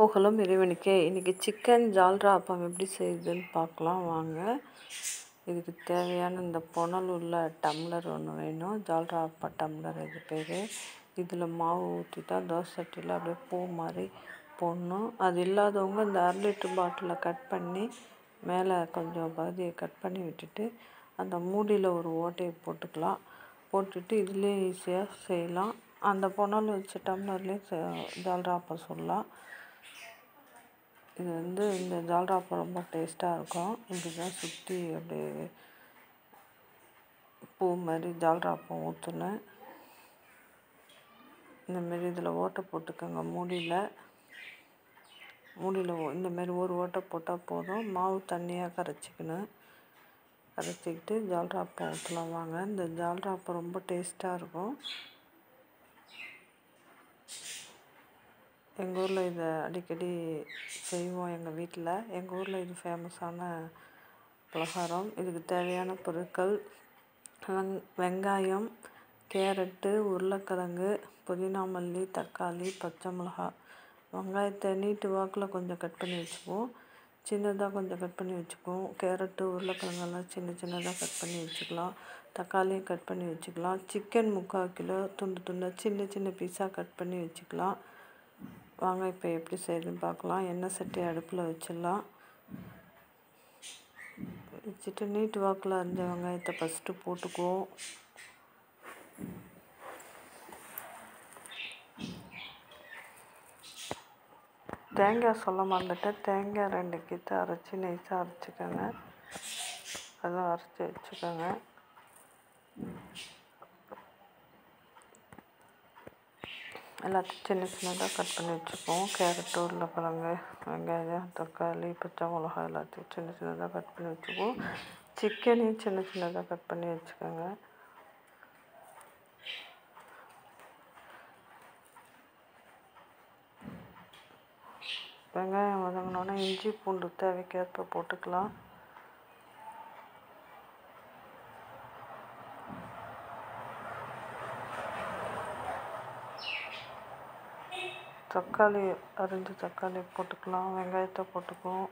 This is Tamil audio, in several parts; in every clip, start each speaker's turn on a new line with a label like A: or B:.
A: புகழும் இறைவனுக்கே இன்றைக்கி சிக்கன் ஜால்ரா அப்பம் எப்படி செய்யுதுன்னு பார்க்கலாம் வாங்க இதுக்கு தேவையான இந்த புனல் உள்ள டம்ளர் ஒன்று வேணும் ஜால்ரா அப்பா டம்ளர் இது பேர் இதில் மாவு ஊற்றிட்டா தோசை சட்டியில் அப்படியே பூ மாதிரி போடணும் அது இல்லாதவங்க இந்த அரை லிட்டர் பாட்டிலை கட் பண்ணி மேலே கொஞ்சம் பகுதியை கட் பண்ணி விட்டுட்டு அந்த மூடியில் ஒரு ஓட்டையை போட்டுக்கலாம் போட்டுட்டு இதுலேயே ஈஸியாக செய்யலாம் அந்த புனல் வச்ச டம்ளர்லேயே ஜால்ரா அப்பம் சுடலாம் இது வந்து இந்த ஜால்ரா அப்பம் ரொம்ப டேஸ்ட்டாக இருக்கும் இப்படி தான் சுற்றி அப்படியே பூ மாதிரி ஜால்ரா அப்பம் ஊற்றுனேன் இந்தமாரி இதில் ஓட்டை போட்டுக்கோங்க மூடியில் மூடியில் இந்தமாரி ஒரு ஓட்டை போட்டால் போதும் மாவு தண்ணியாக கரைச்சிக்கணும் கரைச்சிக்கிட்டு ஜால்ரா அப்பம் ஊற்றலாம் வாங்க இந்த ஜால்ரா அப்பம் ரொம்ப டேஸ்ட்டாக இருக்கும் எங்கள் ஊரில் இதை அடிக்கடி செய்வோம் எங்கள் வீட்டில் எங்கள் ஊரில் இது ஃபேமஸான பலகாரம் இதுக்கு தேவையான பொருட்கள் வெங் வெங்காயம் கேரட்டு உருளைக்கிழங்கு புதினா மல்லி தக்காளி பச்சை மிளகா வெங்காயத்தை நீட்டு வாக்கில் கொஞ்சம் கட் பண்ணி வச்சுக்குவோம் சின்னதாக கொஞ்சம் கட் பண்ணி வச்சுக்குவோம் கேரட்டு உருளைக்கிழங்கெல்லாம் சின்ன சின்னதாக கட் பண்ணி வச்சுக்கலாம் தக்காளியும் கட் பண்ணி வச்சுக்கலாம் சிக்கன் முக்கால் கிலோ துண்டு துண்டாக சின்ன சின்ன பீஸாக கட் பண்ணி வச்சுக்கலாம் வாங்க இப்போ எப்படி செய்யுதுன்னு பார்க்கலாம் எண்ணெய் சட்டி அடுப்பில் வச்சிடலாம் வச்சுட்டு நீட்டு வாக்கில் அரிஞ்ச வெங்காயத்தை ஃபஸ்ட்டு போட்டுக்குவோம் தேங்காய் சொல்ல மறந்துட்டேன் தேங்காய் ரெண்டு கீற்று அரைச்சி நைஸாக அரைச்சிக்கோங்க அதெல்லாம் அரைச்சி வச்சுக்கோங்க எல்லாத்தையும் சின்ன சின்னதாக கட் பண்ணி வச்சுப்போம் கேரட்டு உருளைக்கிழங்கு வெங்காயம் தக்காளி பச்சை மிளகா எல்லாத்தையும் சின்ன சின்னதாக கட் பண்ணி வச்சுக்குவோம் சிக்கனையும் சின்ன சின்னதாக கட் பண்ணி வச்சுக்கோங்க வெங்காயம் வதங்கினோன்னே இஞ்சி பூண்டு தேவைக்கேற்ப போட்டுக்கலாம் தக்காளி அரிஞ்சு தக்காளி போட்டுக்கலாம் வெங்காயத்தை போட்டுக்குவோம்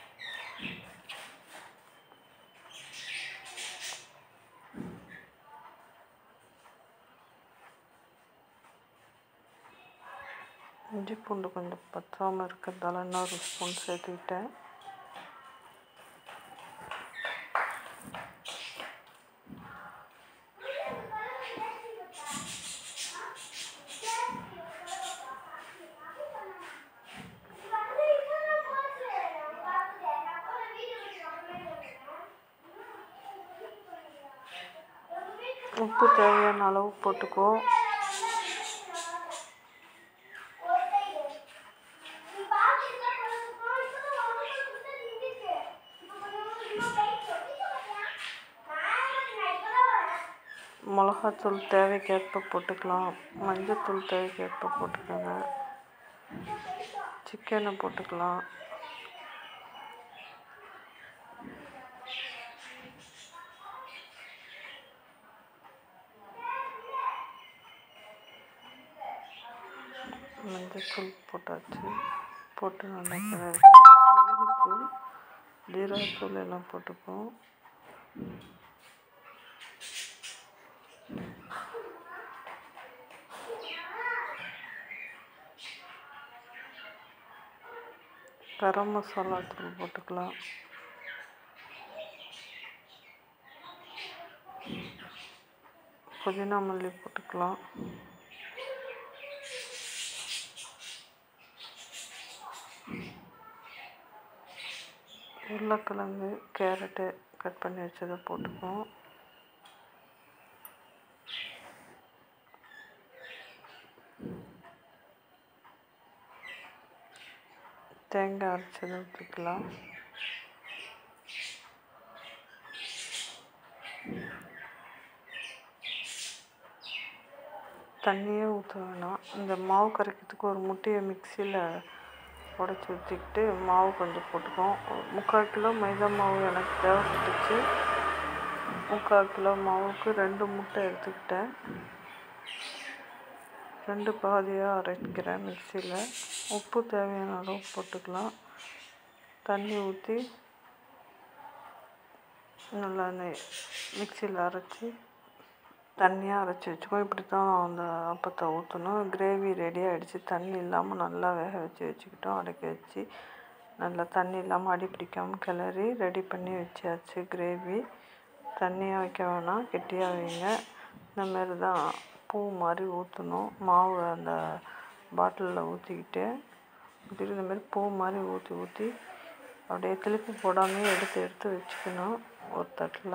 A: இஞ்சி பூண்டு கொஞ்சம் பத்தாமல் இருக்கிறதால இன்னொரு ஸ்பூன் சேர்த்துக்கிட்டேன் உப்பு தேவையான அளவு போட்டுக்குவோம் மிளகாத்தூள் தேவைக்கேற்ப போட்டுக்கலாம் மஞ்சத்தூள் தேவைக்கேற்ப போட்டுக்கோங்க சிக்கனை போட்டுக்கலாம் மஞ்சத்தூள் போட்டாச்சு போட்டு நல்லா மிளகுத்தூள் ஜீரகத்தூள் எல்லாம் போட்டுப்போம் கரம் மசாலா தூள் போட்டுக்கலாம் புதினா மல்லி போட்டுக்கலாம் உருளைக்கிழங்கு கேரட்டு கட் பண்ணி வச்சதை போட்டுக்குவோம் தேங்காய் அரைச்சதை ஊற்றிக்கலாம் தண்ணியே ஊற்ற வேணாம் இந்த மாவு கரைக்கிறதுக்கு ஒரு முட்டையை மிக்சியில் உடச்சி ஊற்றிக்கிட்டு மாவு கொஞ்சம் போட்டுக்குவோம் முக்கால் கிலோ மைதா மாவு எனக்கு தேவைப்பட்டுச்சு முக்கால் கிலோ மாவுக்கு ரெண்டு முட்டை எடுத்துக்கிட்டேன் ரெண்டு பாதியாக அரைக்கிறேன் மிக்சியில் உப்பு தேவையான அளவு போட்டுக்கலாம் தண்ணி ஊற்றி நல்லா நெய் மிக்சியில் அரைச்சி தண்ணியாக அரைச்சி வச்சுக்கோ இப்படி தான் அந்த அப்பத்தை ஊற்றணும் கிரேவி ரெடி ஆகிடுச்சு தண்ணி இல்லாமல் நல்லா வேக வச்சு வச்சுக்கிட்டோம் அடக்கி வச்சு நல்லா தண்ணி இல்லாமல் அடி பிடிக்காமல் கிளறி ரெடி பண்ணி வச்சாச்சு கிரேவி தண்ணியாக வைக்க வேணாம் கெட்டியாக வைங்க இந்த மாரி தான் பூ மாதிரி ஊற்றணும் மாவு அந்த பாட்டிலில் ஊற்றிக்கிட்டு ஊற்றிட்டு இந்த மாதிரி பூ மாதிரி ஊற்றி ஊற்றி அப்படியே திருப்பி போடாமல் எடுத்து எடுத்து வச்சுக்கணும் ஒரு தட்டில்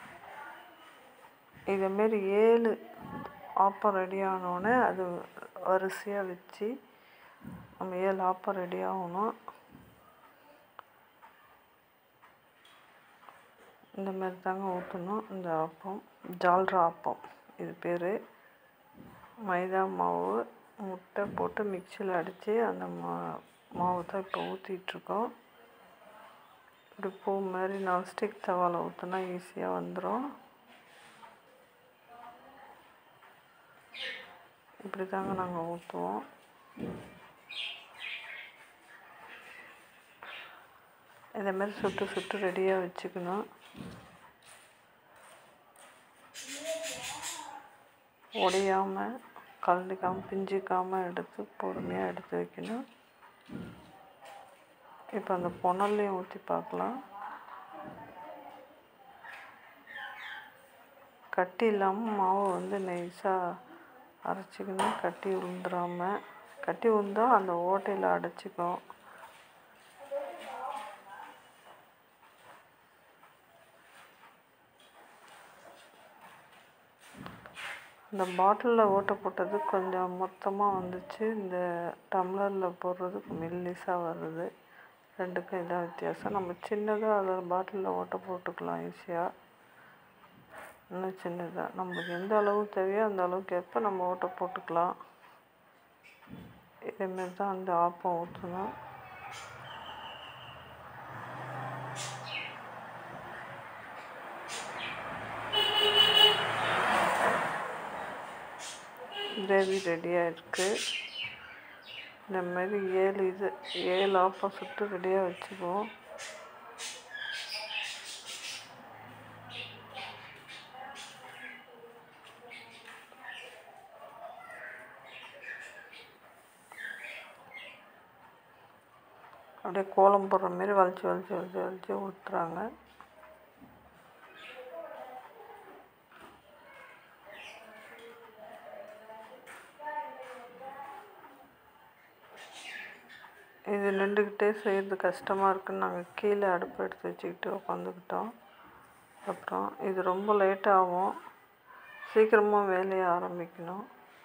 A: இதேமாரி ஏழு ஆப்பம் ரெடி ஆனோடனே அது வரிசையாக வச்சு நம்ம ஏழு ஆப்பம் ரெடி ஆகணும் இந்த மாதிரி தாங்க ஊற்றணும் இந்த ஆப்பம் ஜால்ரா ஆப்பம் இது பேர் மைதா மாவு முட்டை போட்டு மிக்சியில் அடித்து அந்த மா மாவு தான் இப்போ ஊற்றிட்டுருக்கோம் இப்படி பூ மாதிரி நான்ஸ்டிக் தவாவில் ஊற்றினா ஈஸியாக வந்துடும் இப்படி தாங்க நாங்கள் ஊற்றுவோம் இதே மாதிரி சுட்டு சுட்டு ரெடியாக வச்சுக்கணும் உடையாமல் கலந்துக்காமல் பிஞ்சிக்காமல் எடுத்து பொறுமையாக எடுத்து வைக்கணும் இப்போ அந்த புனல்லையும் ஊற்றி பார்க்கலாம் கட்டி இல்லாமல் மாவை வந்து நைஸாக அரைச்சிக்கணும் கட்டி விழுந்துடாம கட்டி விழுந்தால் அந்த ஓட்டையில் அடைச்சிக்கும் இந்த பாட்டிலில் ஓட்டை போட்டது கொஞ்சம் மொத்தமாக வந்துச்சு இந்த டம்ளரில் போடுறது மெல்லிஸாக வருது ரெண்டுக்கும் இதான் வித்தியாசம் நம்ம சின்னதாக அதில் பாட்டிலில் ஓட்டை போட்டுக்கலாம் ஈஸியாக இன்னும் சின்னதாக நம்மளுக்கு எந்த அளவு தேவையோ அந்த அளவுக்கு ஏற்ப நம்ம ஓட்டை போட்டுக்கலாம் இதேமாரி தான் அந்த ஆப்பம் ஊற்றணும் கிரேவி ரெடியாக இருக்குது இந்த மாதிரி ஏழு இது ஏழு ஆப்பம் சுட்டு ரெடியாக வச்சுக்குவோம் அப்படியே கோலம் போடுற மாரி வளைச்சி வளைச்சி வளைச்சி வளைச்சி ஊற்றுறாங்க இது நின்றுக்கிட்டே செய்கிறது கஷ்டமாக இருக்குன்னு நாங்கள் கீழே அடுப்பு எடுத்து வச்சுக்கிட்டு உட்காந்துக்கிட்டோம் அப்புறம் இது ரொம்ப லேட்டாகும் சீக்கிரமாக வேலையை ஆரம்பிக்கணும்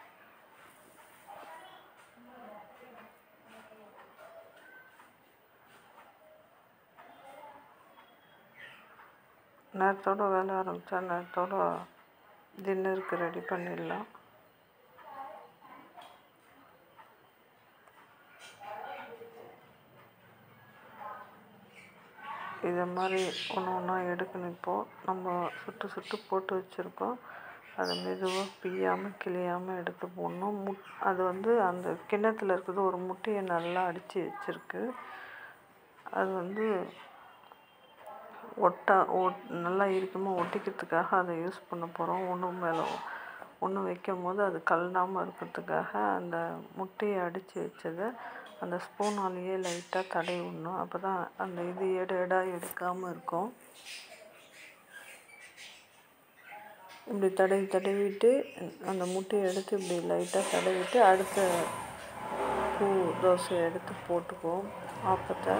A: நேரத்தோட வேலை ஆரம்பித்தா நேரத்தோட டின்னருக்கு ரெடி பண்ணிடலாம் இதை மாதிரி ஒன்று ஒன்றா எடுக்கணும் இப்போது நம்ம சுட்டு சுட்டு போட்டு வச்சுருக்கோம் அதை மெதுவாக பிய்யாமல் கிளியாமல் எடுத்து போடணும் முட் அது வந்து அந்த கிண்ணத்தில் இருக்கிறது ஒரு முட்டையை நல்லா அடித்து வச்சுருக்கு அது வந்து ஒட்டா ஒட் நல்லா இறுக்கமாக ஒட்டிக்கிறதுக்காக அதை யூஸ் பண்ண போகிறோம் ஒன்று மேலே ஒன்று வைக்கும் போது அது கலண்டாமல் இருக்கிறதுக்காக அந்த முட்டையை அடித்து வச்சதை அந்த ஸ்பூனாலேயே லைட்டாக தடவி விடணும் அப்போ தான் அந்த இது எடு எடாக எடுக்காமல் இருக்கும் இப்படி தடவி தடவிட்டு அந்த முட்டையை எடுத்து இப்படி லைட்டாக தடவிட்டு அடுத்த பூ தோசையை எடுத்து போட்டுக்குவோம் ஆப்பத்தை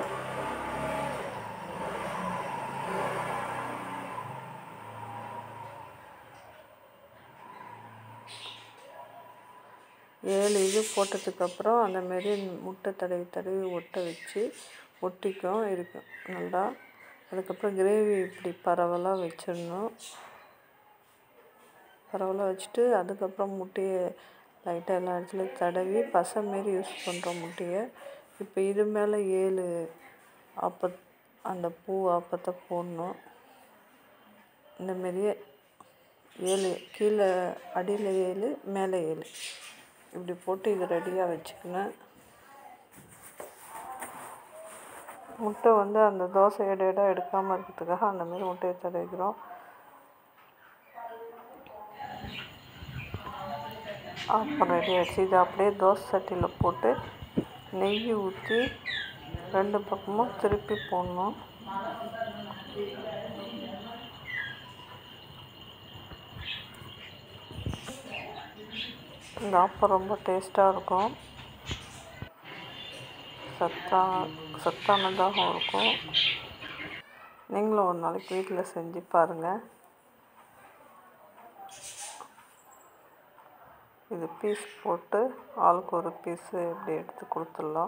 A: ஏழு இது போட்டதுக்கப்புறம் அந்தமாரி முட்டை தடவி தடவி ஒட்ட வச்சு ஒட்டிக்கும் இருக்கும் நல்லா அதுக்கப்புறம் கிரேவி இப்படி பரவலாக வச்சிடணும் பரவலாக வச்சுட்டு அதுக்கப்புறம் முட்டையை லைட்டாக எல்லா இடத்துலையும் தடவி பசை மாரி யூஸ் பண்ணுறோம் முட்டையை இப்போ இது மேலே ஏழு ஆப்ப அந்த பூ ஆப்பத்தை போடணும் இந்தமாரியே ஏழு கீழே அடியில் ஏழு மேலே ஏழு இப்படி போட்டு இது ரெடியாக வச்சுக்கணும் முட்டை வந்து அந்த தோசை எடை எடை எடுக்காமல் இருக்கிறதுக்காக அந்த மாதிரி முட்டையை தடவிக்கிறோம் அப்புறம் ரெடி ஆகிடுச்சு இது அப்படியே தோசை சட்டியில் போட்டு நெய் ஊற்றி ரெண்டு பக்கமும் திருப்பி போடணும் இந்த ஆப்பம் ரொம்ப டேஸ்ட்டாக இருக்கும் சத்தா சத்தானதாகவும் இருக்கும் நீங்களும் ஒரு நாளைக்கு வீட்டில் செஞ்சு பாருங்கள் இது பீஸ் போட்டு ஆளுக்கு ஒரு பீஸு இப்படி எடுத்து கொடுத்துடலாம்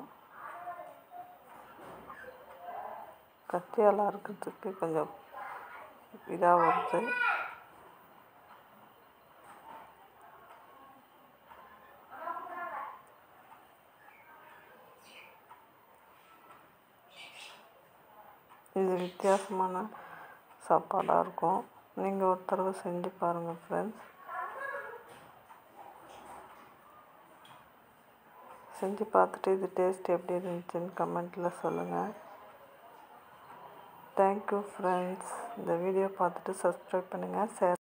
A: கத்தியால் அறுக்கிறதுக்கு கொஞ்சம் இதாக வருது இது வித்தியாசமான சாப்பாடாக இருக்கும் நீங்கள் ஒரு தடவை செஞ்சு பாருங்கள் ஃப்ரெண்ட்ஸ் செஞ்சு பார்த்துட்டு இது டேஸ்ட் எப்படி இருந்துச்சுன்னு கமெண்ட்டில் சொல்லுங்கள் தேங்க்யூ ஃப்ரெண்ட்ஸ் இந்த வீடியோ பார்த்துட்டு சப்ஸ்கிரைப் பண்ணுங்கள் ஷேர்